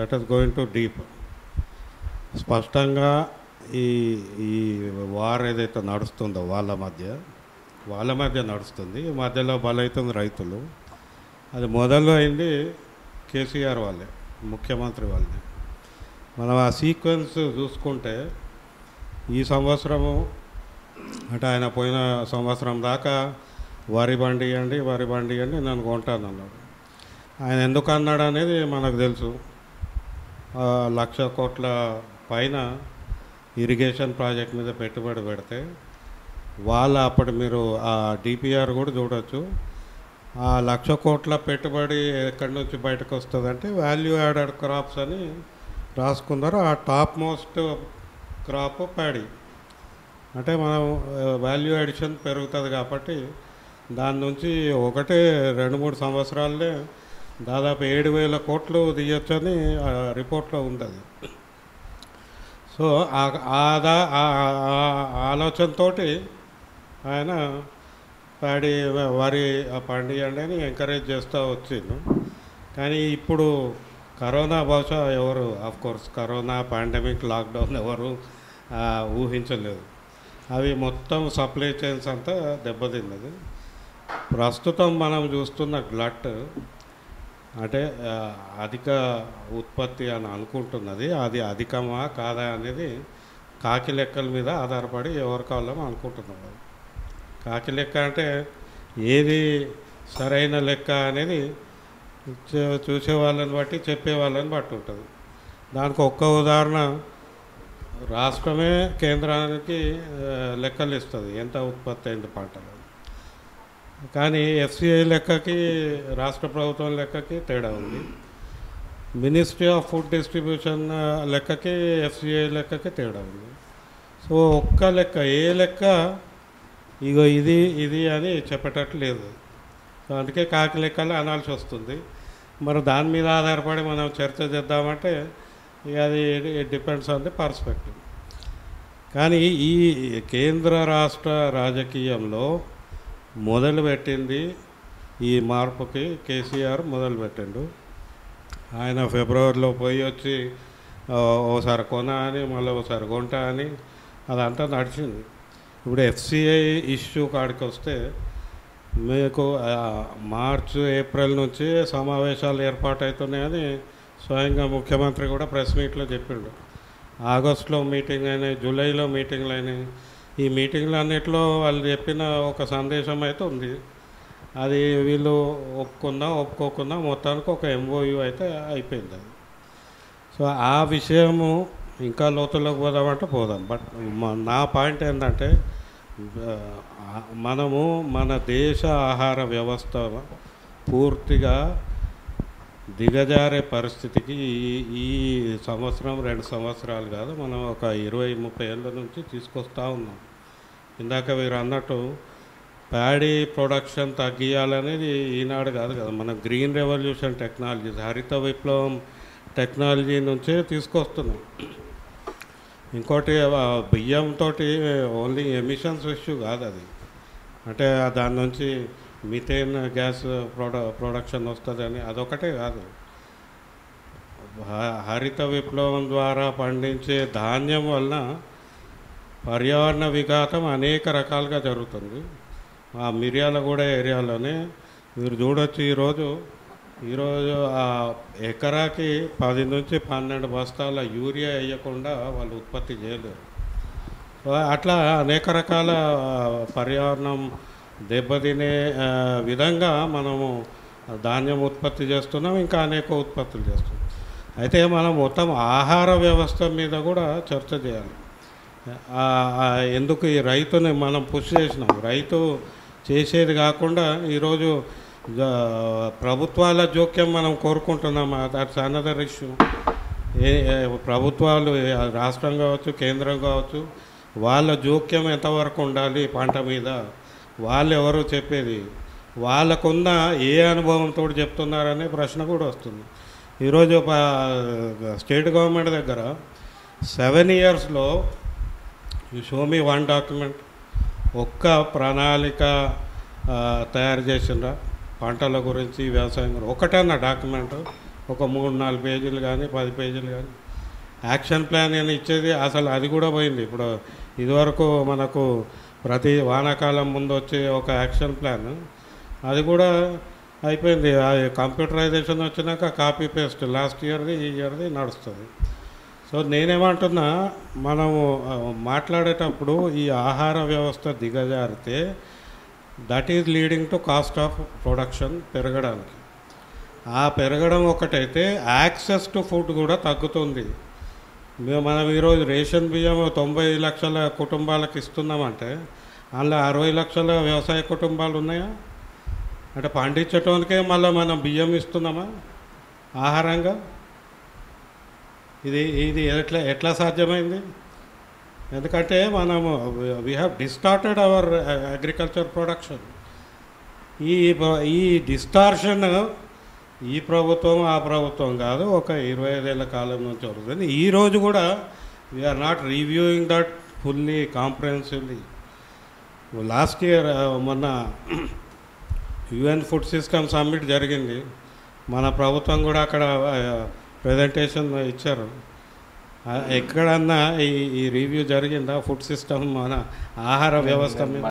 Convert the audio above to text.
that is going to deep స్పష్టంగా ఈ ఈ వార్ ఏదైతే నడుస్తుందో వాళ్ళ మధ్య వాళ్ళ మధ్య నడుస్తుంది ఈ మధ్యలో బలవుతుంది రైతులు అది మొదలు అయింది కేసీఆర్ వాళ్ళే ముఖ్యమంత్రి వాళ్ళే మనం ఆ సీక్వెన్స్ చూసుకుంటే ఈ సంవత్సరము అంటే ఆయన పోయిన సంవత్సరం దాకా వరి బండి ఇవ్వండి వరి బండి ఇవ్వండి నేను కొంటాను అన్నాడు ఆయన ఎందుకు అన్నాడు అనేది మనకు తెలుసు ఆ, లక్ష కోట్ల పైన ఇరిగేషన్ ప్రాజెక్ట్ మీద పెట్టుబడి పెడితే వాళ్ళ అప్పటి మీరు ఆ డిపిఆర్ కూడా చూడొచ్చు ఆ లక్ష కోట్ల పెట్టుబడి ఎక్కడి నుంచి బయటకు వస్తుందంటే వాల్యూ యాడెడ్ క్రాప్స్ అని రాసుకున్నారు ఆ టాప్ మోస్ట్ క్రాప్ ప్యాడీ అంటే మనం వాల్యూ అడిషన్ పెరుగుతుంది కాబట్టి దాని నుంచి ఒకటే రెండు మూడు సంవత్సరాలనే దాదాపు ఏడు వేల కోట్లు తీయొచ్చని ఆ రిపోర్ట్లో ఉంది అది సో ఆ- ఆ దా- ఆ- ఆ- ఆ ఆలోచనతోటి ఆయన ప్యాడీ వరి పండియండి అని ఎంకరేజ్ చేస్తూ వచ్చిండు కానీ ఇప్పుడు కరోనా బహుశా ఎవరు of course corona pandemic lockdown ఎవరు ఆ, ఊహించలేదు అవి మొత్తం సప్లై చైన్స్ అంతా దెబ్బతిన్నది ప్రస్తుతం మనం చూస్తున్న గ్లట్ అంటే ఆ, అధిక ఉత్పత్తి అని అనుకుంటున్నది అది అధికమా కాదా అనేది కాకి లెక్కల మీద ఆధారపడి ఎవరి కావాలో అనుకుంటున్నారు కాకి లెక్క అంటే ఏది సరైన లెక్క అనేది చూ- చూసే వాళ్ళని బట్టి చెప్పే వాళ్ళని బట్టి ఉంటుంది దానికి ఒక్క ఉదాహరణ రాష్ట్రమే కేంద్రానికి ఆ, లెక్కలు ఇస్తుంది ఎంత ఉత్పత్తి అయింది పంటలు కానీ ఎఫ్సిఐ లెక్కకి రాష్ట్ర ప్రభుత్వం లెక్కకి తేడా ఉంది మినిస్ట్రీ ఆఫ్ ఫుడ్ డిస్ట్రిబ్యూషన్ ఆ, లెక్కకి ఎఫ్సిఐ లెక్కకి తేడా ఉంది సో ఒక్క లెక్క ఏ లెక్క ఇగో ఇది ఇది అని చెప్పేటట్లు లేదు సో అందుకే కాకి లెక్కలు అనాల్సి వస్తుంది మరి దాని మీద ఆధారపడి మనం చర్చ చేద్దామంటే ఇక అది డిపెండ్స్ ఆన్ ది పర్స్పెక్టివ్ కానీ ఈ కేంద్ర రాష్ట్ర రాజకీయంలో మొదలుపెట్టింది ఈ మార్పుకి కేసీఆర్ మొదలుపెట్టిండు ఆయన ఫిబ్రవరిలో పోయి వచ్చి ఆ, ఓసారి కొన అని మళ్ళీ ఓసారి కొంట అని అదంతా నడిచింది ఇప్పుడు ఎఫ్సిఐ ఇష్యూ కాడికి వస్తే మీకు ఆ, మార్చ్ ఏప్రిల్ నుంచి సమావేశాలు ఏర్పాటు అవుతున్నాయని స్వయంగా ముఖ్యమంత్రి కూడా ప్రెస్ మీట్లో చెప్పిండు ఆగస్టులో మీటింగ్ అయినాయి జూలైలో మీటింగ్లు అయినాయి ఈ మీటింగ్లు అన్నిట్లో వాళ్ళు చెప్పిన ఒక సందేశం అయితే ఉంది అది వీళ్ళు ఒప్పుకున్నా ఒప్పుకోకున్నా మొత్తానికి ఒక ఎంఓయూ అయితే అయిపోయింది అది సో ఆ విషయము ఇంకా లోతులోకి పోదామంటే పోదాం బట్ మ- నా పాయింట్ ఏంటంటే ఆ, మనము మన దేశ ఆహార వ్యవస్థ పూర్తిగా దిగజారే పరిస్థితికి ఈ ఈ సంవత్సరం రెండు సంవత్సరాలు కాదు మనం ఒక ఇరవై ముప్పై ఏళ్ళ నుంచి తీసుకొస్తా ఉన్నాం ఇందాక మీరు అన్నట్టు ప్యాడీ ప్రొడక్షన్ తగ్గియాలనేది ఈనాడు కాదు కదా మన గ్రీన్ రెవల్యూషన్ టెక్నాలజీ హరిత విప్లవం టెక్నాలజీ నుంచే తీసుకొస్తున్నాం ఇంకోటి ఆ బియ్యంతో ఓన్లీ ఎమిషన్స్ ఇష్యూ కాదు అది అంటే దాని నుంచి మిథేన్ గ్యాస్ ప్రొడ ప్రొడక్షన్ వస్తుందని అదొకటే కాదు హ- హరిత విప్లవం ద్వారా పండించే ధాన్యం వలన పర్యావరణ విఘాతం అనేక రకాలుగా జరుగుతుంది ఆ మిర్యాలగూడ ఏరియాలోనే మీరు చూడొచ్చు ఈరోజు ఈరోజు ఆ ఎకరాకి పది నుంచి పన్నెండు బస్తాల యూరియా వేయకుండా వాళ్ళు ఉత్పత్తి చేయలేరు సో అట్లా అనేక రకాల ఆ, పర్యావరణం దెబ్బతినే ఆ, విధంగా మనము ధాన్యం ఉత్పత్తి చేస్తున్నాం ఇంకా అనేక ఉత్పత్తులు చేస్తున్నాం అయితే మనం మొత్తం ఆహార వ్యవస్థ మీద కూడా చర్చ చేయాలి ఆ, ఆ, ఎందుకు ఈ రైతుని మనం పుష్ చేసినాం రైతు చేసేది కాకుండా ఈరోజు జ- ప్రభుత్వాల జోక్యం మనం కోరుకుంటున్నాం దట్స్ అనదర్ ఇష్యూ ఏ ఏ- ప్రభుత్వాలు ఏ- రాష్ట్రం కావచ్చు కేంద్రం కావచ్చు వాళ్ళ జోక్యం ఎంతవరకు ఉండాలి పంట మీద వాళ్ళు ఎవరు చెప్పేది వాళ్ళకున్న ఏ అనుభవంతో చెప్తున్నారనే ప్రశ్న కూడా వస్తుంది ఈరోజు ప- స్టేట్ గవర్నమెంట్ దగ్గర సెవెన్ ఇయర్స్లో you show me one document ఒక్క ప్రణాళిక ఆ, తయారు చేసిండ్రా పంటల గురించి వ్యవసాయం గురించి ఒకటన్నా డాక్యుమెంట్ ఒక మూడు నాలుగు పేజీలు కానీ పది పేజీలు కానీ యాక్షన్ ప్లాన్ అని ఇచ్చేది అసలు అది కూడా పోయింది ఇప్పుడు ఇదివరకు మనకు ప్రతి వానాకాలం ముందు వచ్చే ఒక యాక్షన్ ప్లాన్ అది కూడా అయిపోయింది ఆ కంప్యూటరైజేషన్ వచ్చినాక కాపీ పేస్ట్ లాస్ట్ ఇయర్ది ఈ ఇయర్ది నడుస్తుంది సో నేనేమంటున్నా మనము ఆ, మాట్లాడేటప్పుడు ఈ ఆహార వ్యవస్థ దిగజారితే that is leading to cost of production పెరగడానికి ఆ పెరగడం ఒకటైతే యాక్సెస్ టు ఫుడ్ కూడా తగ్గుతుంది మేము మనం ఈరోజు రేషన్ బియ్యం తొంభై లక్షల కుటుంబాలకు ఇస్తున్నామంటే అందులో అరవై లక్షల వ్యవసాయ కుటుంబాలు ఉన్నాయా అంటే పండించటానికే మళ్ళీ మనం బియ్యం ఇస్తున్నామా ఆహారంగా ఇది ఇది ఎట్లా ఎట్లా సాధ్యమైంది ఎందుకంటే మనము we have distorted our agriculture production ఈ ప్ర- ఈ డిస్టార్షన్ ఈ ప్రభుత్వం ఆ ప్రభుత్వం కాదు ఒక ఇరవై ఐదేళ్ల కాలం నుంచి వస్తుంది ఈ రోజు కూడా we are not reviewing that fully comprehensively last year మొన్న యుఎన్ ఫుడ్ సిస్టమ్ సమ్మిట్ జరిగింది మన ప్రభుత్వం కూడా అక్కడ ప్రజెంటేషన్ ఇచ్చారు ఆ, ఎక్కడన్నా ఈ ఈ రివ్యూ జరిగిందా ఫుడ్ సిస్టమ్ మన ఆహార వ్యవస్థ మీద